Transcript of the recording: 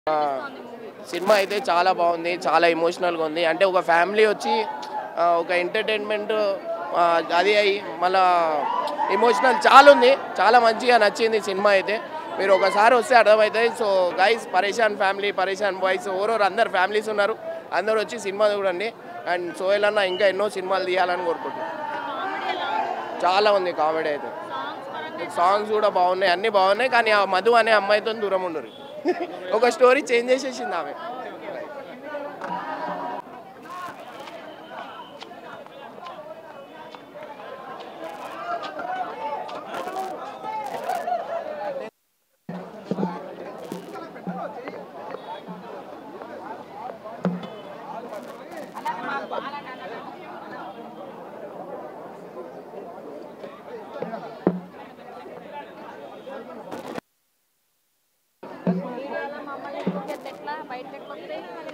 ఆ, సినిమా అయితే చాలా బాగుంది చాలా ఎమోషనల్గా ఉంది అంటే ఒక ఫ్యామిలీ వచ్చి ఆ, ఒక ఎంటర్టైన్మెంట్ అది అయి మళ్ళా ఎమోషనల్ చాలా ఉంది చాలా మంచిగా నచ్చింది సినిమా అయితే మీరు ఒకసారి వస్తే అర్థమవుతుంది సో గైస్ పరేషాన్ ఫ్యామిలీ పరేషాన్ బాయ్స్ ఓరోరు అందరు ఫ్యామిలీస్ ఉన్నారు అందరూ వచ్చి సినిమా చూడండి అండ్ సోహెల్ అన్న ఇంకా ఎన్నో సినిమాలు తీయాలని కోరుకుంటున్నాను చాలా ఉంది కామెడీ అయితే సాంగ్స్ కూడా బాగున్నాయి అన్నీ బాగున్నాయి కానీ ఆ మధు అనే అమ్మాయితో దూరం ఉండరు ఒక స్టోరీ చేంజ్ చేసేసింది ఆమె ఇవాళ మమ్మల్ని ఇంటికి ఎట్లా బయటకు వస్తే